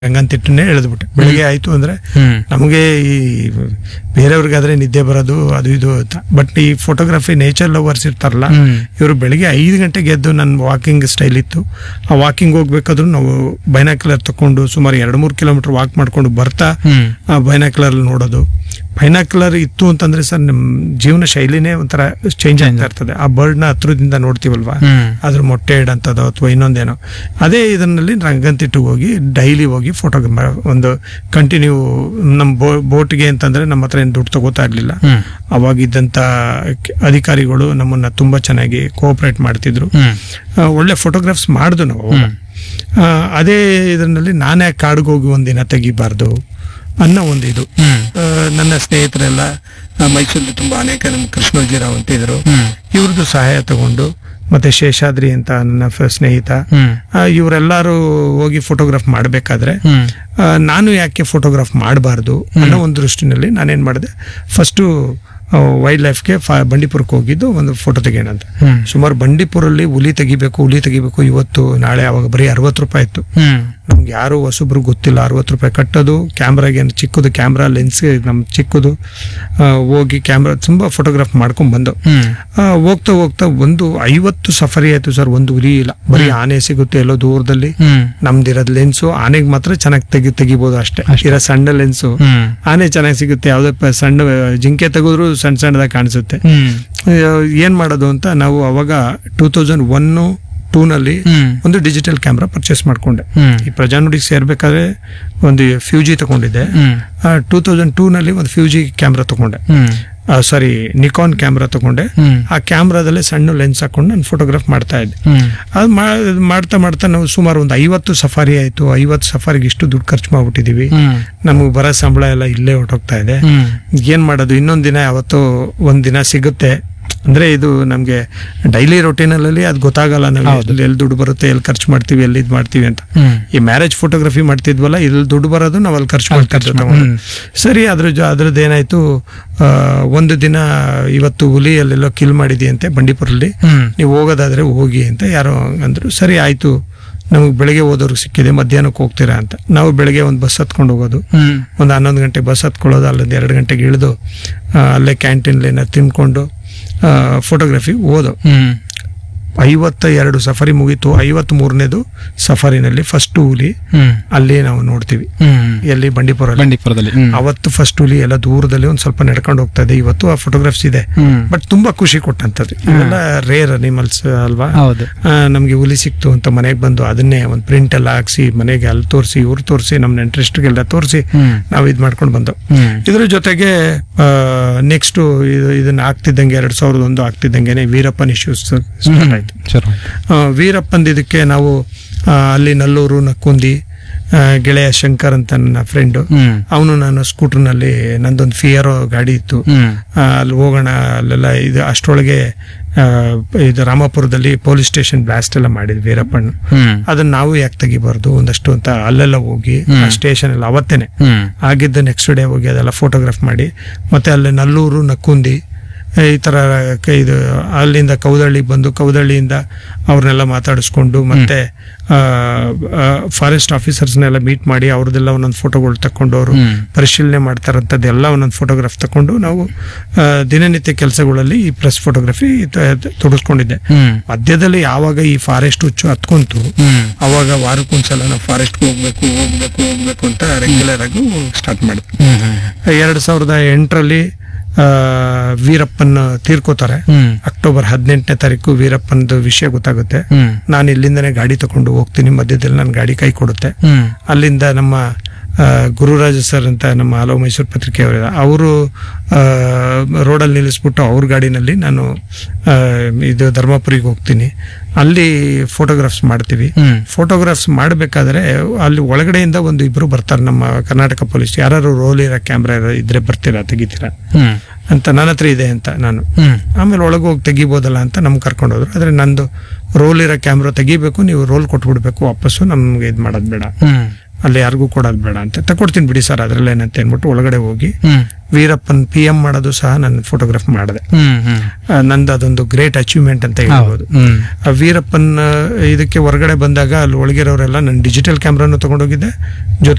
ರಂಗಂತಿಟ್ಟನ್ನೇ ಎಳೆದ್ಬಿಟ್ಟೆ ಬೆಳಿಗ್ಗೆ ಆಯ್ತು ಅಂದ್ರೆ ಹ್ಮ್ ನಮಗೆ ಈ ಬೇರೆಯವ್ರಿಗಾದ್ರೆ ನಿದ್ದೆ ಬರೋದು ಅದು ಇದು ಅಂತ ಬಟ್ ಈ ಫೋಟೋಗ್ರಫಿ ನೇಚರ್ ಲವರ್ಸ್ ಇರ್ತಾರಲ್ಲ ಹ್ಮ್. ಇವರು ಬೆಳಿಗ್ಗೆ ಐದು ಗಂಟೆಗೆ ಎದ್ದು ನನ್ನ ವಾಕಿಂಗ್ ಸ್ಟೈಲ್ ಇತ್ತು ಆ ವಾಕಿಂಗ್ ಹೋಗ್ಬೇಕಾದ್ರೂ ನಾವು ಬೈನಾಕ್ಯುಲರ್ ತಕೊಂಡು ಸುಮಾರು ಎರಡು ಮೂರು ಕಿಲೋಮೀಟರ್ ವಾಕ್ ಮಾಡ್ಕೊಂಡು ಬರ್ತಾ ಹ್ಮ್ ಆ ಬೈನಾಕ್ಯುಲರ್ ನೋಡೋದು ಬೈನಾಕ್ಯುಲರ್ ಇತ್ತು ಅಂತಂದ್ರೆ ಸರ್ ನಮ್ಮ ಜೀವನ ಶೈಲಿನೇ ಒಂಥರ ಚೇಂಜ್ ಆಗ್ತಾ ಇರ್ತದೆ ಆ ಬರ್ಡ್ನ ಹತ್ರದಿಂದ ನೋಡ್ತೀವಲ್ವಾ ಹ್ಮ್ ಅದ್ರ ಮೊಟ್ಟೆ ಇಡಂಥದ್ದು ಅಥವಾ ಇನ್ನೊಂದೇನೋ ಅದೇ ಇದರಲ್ಲಿ ರಂಗಂತಿಟ್ಟಿಗೆ ಹೋಗಿ ಡೈಲಿ ಹೋಗಿ ಫೋಟೋ ಒಂದು ಕಂಟಿನ್ಯೂ ನಮ್ಮ ಬೋ ಬೋಟ್ಗೆ ಅಂತಂದ್ರೆ ನಮ್ಮ ಹತ್ರ ಏನು ದುಡ್ಡು ತಗೋತಾ ಇರಲಿಲ್ಲ ಹ್ಮ್ ಅವಾಗಿದ್ದಂಥ ಕೆ- ಅಧಿಕಾರಿಗಳು ನಮ್ಮನ್ನ ತುಂಬಾ ಚೆನ್ನಾಗಿ ಕೋಆಪರೇಟ್ ಮಾಡ್ತಿದ್ರು ಹ್ಮ್ ಆ, ಒಳ್ಳೆ ಫೋಟೋಗ್ರಾಫ್ಸ್ ಮಾಡಿದ್ರು ನಾವು ಅವಾಗ. ಆ, ಅದೇ ಇದರಲ್ಲಿ ನಾನೇ ಕಾಡಿಗೆ ಹೋಗಿ ಒಂದಿನ ತೆಗಿಬಾರ್ದು ಅನ್ನೋ ಒಂದು ಇದು ಹ್ಮ್ ಆ, ನನ್ನ ಸ್ನೇಹಿತರೆಲ್ಲ ಆ, ಮೈಸೂರಲ್ಲಿ ತುಂಬಾ ಅನೇಕ ನಮ್ಮ ಕೃಷ್ಣೋಜಿರಾವ್ ಅಂತ ಇದ್ರು ಹ್ಮ್ ಇವ್ರದ್ದು ಸಹಾಯ ತಗೊಂಡು ಮತ್ತೆ ಶೇಷಾದ್ರಿ ಅಂತ ನನ್ನ ಫ- ಸ್ನೇಹಿತ ಹ್ಮ್ ಆ, ಇವರೆಲ್ಲರೂ ಹೋಗಿ ಫೋಟೋಗ್ರಾಫ್ ಮಾಡಬೇಕಾದ್ರೆ ಹ್ಮ್ ನಾನು ಯಾಕೆ ಫೋಟೋಗ್ರಾಫ್ ಮಾಡಬಾರ್ದು ಅನ್ನೋ ಒಂದು ದೃಷ್ಟಿನಲ್ಲಿ ನಾನೇನ್ ಮಾಡಿದೆ ಫಸ್ಟು ವೈಲ್ಡ್ ಲೈಫ್ಗೆ ಬಂಡೀಪುರಕ್ಕೆ ಹೋಗಿದ್ದು ಒಂದು ಫೋಟೋ ತೆಗೆಯೋಣ ಅಂತ ಹ್ಮ್ ಸುಮಾರು ಬಂಡೀಪುರಲ್ಲಿ ಹುಲಿ ತೆಗಿಬೇಕು ಹುಲಿ ತೆಗಿಬೇಕು ಇವತ್ತು ನಾಳೆ ಅವಾಗ ಬರೀ ಅರವತ್ತು ರೂಪಾಯಿ ಇತ್ತು ಹ್ಮ್ ನಮ್ಗೆ ಯಾರು ಹೊಸಬ್ರು ಗೊತ್ತಿಲ್ಲ ಅರವತ್ತು ರೂಪಾಯಿ ಕಟ್ಟೋದು ಕ್ಯಾಮ್ರಾಗೆ ಚಿಕ್ಕದು ಕ್ಯಾಮ್ರಾ ಲೆನ್ಸ್ ನಮ್ ಚಿಕ್ಕದು ಆ, ಹೋಗಿ ಕ್ಯಾಮ್ರಾ ತುಂಬಾ ಫೋಟೋಗ್ರಾಫ್ ಮಾಡ್ಕೊಂಡ್ ಬಂದು ಹ್ಮ್ ಆ, ಹೋಗ್ತಾ ಹೋಗ್ತಾ ಒಂದು ಐವತ್ತು ಸಫರಿ ಆಯ್ತು ಸರ್ ಒಂದು ಹುಲಿ ಇಲ್ಲ ಬರೀ ಆನೆ ಸಿಗುತ್ತೆ ಎಲ್ಲೋ ದೂರದಲ್ಲಿ ಹ್ಮ್ ನಮ್ದಿರೋದ್ ಲೆನ್ಸು ಆನೆಗೆ ಮಾತ್ರ ಚೆನ್ನಾಗಿ ತೆಗಿ ತೆಗಿಬೋದು ಅಷ್ಟೇ ಅಷ್ಟೇ. ಇರೋ ಸಣ್ಣ ಲೆನ್ಸು ಹ್ಮ್ ಆನೆ ಚೆನ್ನಾಗಿ ಸಿಗುತ್ತೆ ಯಾವುದೇ ಪ- ಸಣ್ಣ ಜಿಂಕೆ ತೆಗೆದ್ರು ಸಣ್ಣ ಸಣ್ಣದಾಗಿ ಕಾಣಿಸುತ್ತೆ ಹ್ಮ್ ಆ, ಏನ್ ಮಾಡೋದು ಅಂತ ನಾವು ಅವಾಗ ಟೂ ತೌಸಂಡ್ ಒನ್ ಟೂನಲ್ಲಿ ಹ್ಮ್ ಒಂದು ಡಿಜಿಟಲ್ ಕ್ಯಾಮ್ರಾ ಪರ್ಚೇಸ್ ಮಾಡ್ಕೊಂಡೆ ಹ್ಮ್ ಈ ಪ್ರಜಾನುಡಿಗೆ ಸೇರ್ಬೇಕಾದ್ರೆ ಒಂದು ಫ್ಯೂಜಿ ತಗೊಂಡಿದ್ದೆ ಹ್ಮ್ ಟೂ ತೌಸಂಡ್ ಟೂನಲ್ಲಿ ಒಂದು ಫ್ಯೂಜಿ ಕ್ಯಾಮ್ರಾ ತಗೊಂಡೆ ಹ್ಮ್ ಸಾರಿ ನಿಕಾನ್ ಕ್ಯಾಮ್ರಾ ತಗೊಂಡೆ ಹ್ಮ್ ಆ ಕ್ಯಾಮ್ರಾದಲ್ಲೇ ಸಣ್ಣ ಲೆನ್ಸ್ ಹಾಕೊಂಡು ನಾನು ಫೋಟೋಗ್ರಾಫ್ ಮಾಡ್ತಾ ಇದ್ದೆ ಹ್ಮ್ ಅದು ಮಾಡ್ತಾ ಮಾಡ್ತಾ ನಾವು ಸುಮಾರು ಒಂದು ಐವತ್ತು ಸಫಾರಿ ಆಯಿತು ಐವತ್ತು ಸಫಾರಿಗೆ ಇಷ್ಟು ದುಡ್ಡು ಖರ್ಚು ಮಾಡ್ಬಿಟ್ಟಿದೀವಿ ಹ್ಮ್ ನಮಗೆ ಬರೋ ಸಂಬಳ ಎಲ್ಲ ಇಲ್ಲೇ ಹೊರಟೋಗ್ತಾ ಇದೆ ಹ್ಮ್ ಏನ್ ಮಾಡೋದು ಇನ್ನೊಂದ್ ದಿನ ಯಾವತ್ತೋ ಒಂದ್ ದಿನ ಸಿಗುತ್ತೆ ಅಂದ್ರೆ ಇದು ನಮ್ಗೆ ಡೈಲಿ ರೊಟೀನಲ್ಲಿ ಅದು ಗೊತ್ತಾಗಲ್ಲ ನಾವು ಹೌದು. ಎಲ್ಲಿ ಎಲ್ಲಿ ದುಡ್ಡು ಬರುತ್ತೆ ಎಲ್ಲಿ ಖರ್ಚು ಮಾಡ್ತೀವಿ ಎಲ್ಲಿ ಇದು ಮಾಡ್ತೀವಿ ಅಂತ ಹ್ಮ್ ಈ ಮ್ಯಾರೇಜ್ ಫೋಟೋಗ್ರಫಿ ಮಾಡ್ತಿದ್ವಲ್ಲ ಇಲ್ಲಿ ದುಡ್ಡು ಬರೋದು ನಾವು ಅಲ್ಲಿ ಖರ್ಚು ಅಲ್ಲಿ ಮಾಡ್ತಾ ಖರ್ಚು ಇದ್ವಿ ಮಾಡಿ- ತಗೊಂಡು. ಸರಿ ಅದ್ರ ಜೊ ಅದ್ರದ್ದು ಏನಾಯ್ತು ಆ, ಒಂದು ದಿನ ಇವತ್ತು ಹುಲಿ ಅಲ್ಲೆಲ್ಲೋ ಕಿಲ್ ಮಾಡಿದೆಯಂತೆ ಬಂಡೀಪುರಲ್ಲಿ ಹ್ಮ್ ನೀವು ಹೋಗೋದಾದ್ರೆ ಹೋಗಿ ಅಂತ ಯಾರೋ ಅಂದ್ರು ಸರಿ ಆಯ್ತು ನಮಗೆ ಬೆಳಗ್ಗೆ ಹೋದವ್ರಿಗೆ ಸಿಕ್ಕಿದೆ ಮಧ್ಯಾಹ್ನಕ್ಕೆ ಹೋಗ್ತೀರಾ ಅಂತ ನಾವು ಬೆಳಗ್ಗೆ ಒಂದು ಬಸ್ ಹತ್ಕೊಂಡು ಹೋಗೋದು ಹ್ಮ್ ಒಂದು ಹನ್ನೊಂದು ಗಂಟೆ ಬಸ್ ಹತ್ಕೊಳ್ಳೋದು ಅಲ್ಲೊಂದು ಎರಡು ಗಂಟೆಗೆ ಇಳಿದು ಆ, ಅಲ್ಲೇ ಕ್ಯಾಂಟೀನ್ಲಿ ಏನಾದ್ರು ತಿನ್ಕೊಂಡು ಫೋಟೋಗ್ರಫಿ ಓದು ಹ್ಮ್ ಐವತ್ತ ಎರಡು ಸಫಾರಿ ಮುಗೀತು ಐವತ್ತ್ ಮೂರನೇದು ಸಫಾರಿನಲ್ಲಿ ಫಸ್ಟ್ ಹುಲಿ ಹ್ಮ್ ಅಲ್ಲಿ ನಾವು ನೋಡ್ತೀವಿ ಹ್ಮ್ ಎಲ್ಲಿ ಬಂಡೀಪುರಲ್ಲಿ ಬಂಡೀಪುರದಲ್ಲಿ ಹ್ಮ್ ಅವತ್ತು ಫಸ್ಟ್ ಹುಲಿ ಎಲ್ಲ ದೂರದಲ್ಲಿ ಒಂದು ಸ್ವಲ್ಪ ನಡ್ಕೊಂಡು ಹೋಗ್ತಾ ಇದೆ ಇವತ್ತು ಆ ಫೋಟೋಗ್ರಾಫ್ಸ್ ಇದೆ ಹ್ಮ್ ಬಟ್ ತುಂಬಾ ಖುಷಿ ಕೊಟ್ಟಂತದ್ದು ಇವೆಲ್ಲ ರೇರ್ ಅನಿಮಲ್ಸ್ ಅಲ್ವಾ ಹೌದು ಆ, ನಮ್ಗೆ ಹುಲಿ ಸಿಕ್ತು ಅಂತ ಮನೆಗೆ ಬಂದು ಅದನ್ನೇ ಒಂದು ಪ್ರಿಂಟ್ ಎಲ್ಲ ಹಾಕ್ಸಿ ಮನೆಗೆ ಅಲ್ಲಿ ತೋರಿಸಿ ಇವ್ರು ತೋರಿಸಿ ನಮ್ಮ ನೆಂಟ್ರಿಸ್ಟ್ಗೆಲ್ಲ ತೋರಿಸಿ ಹ್ಮ್ ನಾವು ಇದು ಮಾಡ್ಕೊಂಡು ಬಂದು ಹ್ಮ್ ಇದ್ರ ಜೊತೆಗೆ ನೆಕ್ಸ್ಟ್ ಇದನ್ನ ಆಗ್ತಿದ್ದಂಗೆ ಎರಡ್ ಸಾವಿರದ ಒಂದು ಆಗ್ತಿದ್ದಂಗೆನೆ ವೀರಪ್ಪನ್ ಇಶ್ಯೂಸ್ ಸ್ಟಾರ್ಟ್ ಆಯ್ತು ಚಲೋ ಆ, ವೀರಪ್ಪನ್ ಇದಕ್ಕೆ ನಾವು ಆ, ಅಲ್ಲಿ ನಲ್ಲೂರು ನಕ್ಕುಂದಿ ಆ, ಗೆಳೆಯ ಶಂಕರ್ ಅಂತ ನನ್ನ ಫ್ರೆಂಡ್ ಹ್ಮ್ ಅವನು ನಾನು ಸ್ಕೂಟರ್ನಲ್ಲಿ ನಂದೊಂದು ಫಿಯರೋ ಗಾಡಿ ಇತ್ತು ಹ್ಮ್ ಆ, ಅಲ್ಲಿ ಹೋಗೋಣ ಅಲ್ಲೆಲ್ಲ ಇದು ಅಷ್ಟರೊಳಗೆ ಆ, ಇದು ರಾಮಪುರದಲ್ಲಿ ಪೊಲೀಸ್ ಸ್ಟೇಷನ್ ಬ್ಲಾಸ್ಟ್ ಎಲ್ಲ ಮಾಡಿದ್ವಿ ವೀರಪ್ಪನ್ ಹ್ಮ್ ಅದನ್ನ ನಾವು ಯಾಕೆ ತೆಗಿಬಾರ್ದು ಒಂದಷ್ಟು ಅಂತ ಅಲ್ಲೆಲ್ಲ ಹೋಗಿ ಹ್ಮ್. ಸ್ಟೇಷನ್ ಎಲ್ಲ ಅವತ್ತೇನೆ ಹ್ಮ್ ಆಗಿದ್ದ ನೆಕ್ಸ್ಟ್ ಡೇ ಹೋಗಿ ಅದೆಲ್ಲ ಫೋಟೋಗ್ರಾಫ್ ಮಾಡಿ ಮತ್ತೆ ಅಲ್ಲಿ ನಲ್ಲೂರು ನಕ್ಕುಂದಿ ಈ ತರ ಕ- ಇದು ಅಲ್ಲಿಂದ ಕೌದಳ್ಳಿಗೆ ಬಂದು ಕೌದಳ್ಳಿಯಿಂದ ಅವ್ರನ್ನೆಲ್ಲ ಮಾತಾಡಿಸ್ಕೊಂಡು ಮತ್ತೆ ಫಾರೆಸ್ಟ್ ಆಫೀಸರ್ಸ್ನೆಲ್ಲ ಮೀಟ್ ಮಾಡಿ ಅವ್ರದ್ದೆಲ್ಲ ಒಂದೊಂದು ಫೋಟೋಗಳು ತಕೊಂಡು ಅವರು ಹ್ಮ್. ಪರಿಶೀಲನೆ ಮಾಡ್ತಾರಂಥದ್ದು ಎಲ್ಲ ಒಂದೊಂದು ಫೋಟೋಗ್ರಾಫ್ ತಕೊಂಡು ನಾವು ಆ, ದಿನನಿತ್ಯ ಕೆಲಸಗಳಲ್ಲಿ ಈ ಪ್ರೆಸ್ ಫೋಟೋಗ್ರಫಿ ತೊಡಸ್ಕೊಂಡಿದ್ದೆ ಹ್ಮ್ ಮಧ್ಯದಲ್ಲಿ ಯಾವಾಗ ಈ ಫಾರೆಸ್ಟ್ ಹುಚ್ಚು ಹತ್ಕೊಂತು ಹ್ಮ್ ಅವಾಗ ವಾರಕ್ಕೊಂದ್ಸಲ ನಾವು ಫಾರೆಸ್ಟ್ಗೆ ಹೋಗ್ಬೇಕು ಹೋಗ್ಬೇಕು ಹೋಗ್ಬೇಕು ಅಂತ ರೆಗ್ಯುಲರ್ ಆಗಿ ಸ್ಟಾರ್ಟ್ ಮಾಡಿದ್ವಿ ಹ್ಮ್ ಹ್ಮ್ ಎರಡ್ ಸಾವಿರದ ಎಂಟರಲ್ಲಿ ವೀರಪ್ಪನ್ ತೀರ್ಕೋತಾರೆ ಹ್ಮ್ ಅಕ್ಟೋಬರ್ ಹದಿನೆಂಟನೇ ತಾರೀಕು ವೀರಪ್ಪನ್ದು ವಿಷಯ ಗೊತ್ತಾಗುತ್ತೆ ಹ್ಮ್ ನಾನು ಇಲ್ಲಿಂದನೇ ಗಾಡಿ ತಗೊಂಡು ಹೋಗ್ತೀನಿ ಮಧ್ಯದಲ್ಲಿ ನನ್ನ ಗಾಡಿ ಕೈ ಕೊಡುತ್ತೆ ಹ್ಮ್ ಅಲ್ಲಿಂದ ನಮ್ಮ ಆ, ಗುರುರಾಜ ಸರ್ ಅಂತ ನಮ್ಮ ಹಲವು ಮೈಸೂರು ಪತ್ರಿಕೆಯವರ ಅವರು ರೋಡಲ್ಲಿ ನಿಲ್ಲಿಸ್ಬಿಟ್ಟು ಅವ್ರ ಗಾಡಿನಲ್ಲಿ ನಾನು ಆ, ಇದು ಧರ್ಮಪುರಿಗೆ ಹೋಗ್ತೀನಿ ಅಲ್ಲಿ ಫೋಟೋಗ್ರಾಫ್ಸ್ ಮಾಡ್ತೀವಿ ಹ್ಮ್ ಫೋಟೋಗ್ರಾಫ್ಸ್ ಮಾಡಬೇಕಾದ್ರೆ ಅಲ್ಲಿ ಒಳಗಡೆಯಿಂದ ಒಂದು ಇಬ್ರು ಬರ್ತಾರೆ ನಮ್ಮ ಕರ್ನಾಟಕ ಪೊಲೀಸ್ ಯಾರು ರೋಲ್ ಇರೋ ಕ್ಯಾಮ್ರಾ ಇದ್ರೆ ಬರ್ತೀರಾ ತೆಗಿತೀರಾ ಹ್ಮ್ ಅಂತ ನನ್ನ ಹತ್ರ ಇದೆ ಅಂತ ನಾನು ಹ್ಮ್ ಆಮೇಲೆ ಒಳಗೆ ಹೋಗಿ ತೆಗಿಬೋದಲ್ಲ ಅಂತ ನಮ್ಗೆ ಕರ್ಕೊಂಡು ಹೋದ್ರು ಆದ್ರೆ ನಂದು ರೋಲ್ ಇರೋ ಕ್ಯಾಮ್ರಾ ತೆಗಿಬೇಕು ನೀವು ರೋಲ್ ಕೊಟ್ಬಿಡ್ಬೇಕು ವಾಪಸ್ಸು ನಮ್ಗೆ ಇದು ಮಾಡೋದು ಬೇಡ ಹ್ಮ್ ಅಲ್ಲಿ ಯಾರಿಗೂ ಕೊಡೋದು ಬೇಡ ಅಂತ ತಕೊಡ್ತೀನಿ ಬಿಡಿ ಸರ್ ಅದ್ರಲ್ಲಿ ಏನಂತ ಅಂದ್ಬಿಟ್ಟು ಒಳಗಡೆ ಹೋಗಿ ಹ್ಮ್ ವೀರಪ್ಪನ್ ಪಿ ಎಂ ಮಾಡೋದು ಸಹ ನಾನು ಫೋಟೋಗ್ರಾಫ್ ಮಾಡಿದೆ ಹ್ಮ್ ಹ್ಮ್ ಆ, ನಂದು ಅದೊಂದು ಗ್ರೇಟ್ ಅಚೀವ್ಮೆಂಟ್ ಅಂತ ಹೇಳ್ಬೋದು ಹ್ಮ್ ಆ ವೀರಪ್ಪನ್ ಆ, ಇದಕ್ಕೆ ಹೊರಗಡೆ ಬಂದಾಗ ಅಲ್ಲಿ ಒಳಗಿರೋರೆಲ್ಲ ನಾನು ಡಿಜಿಟಲ್ ಕ್ಯಾಮ್ರಾನು ತಗೊಂಡೋಗಿದ್ದೆ ಜೊತೆ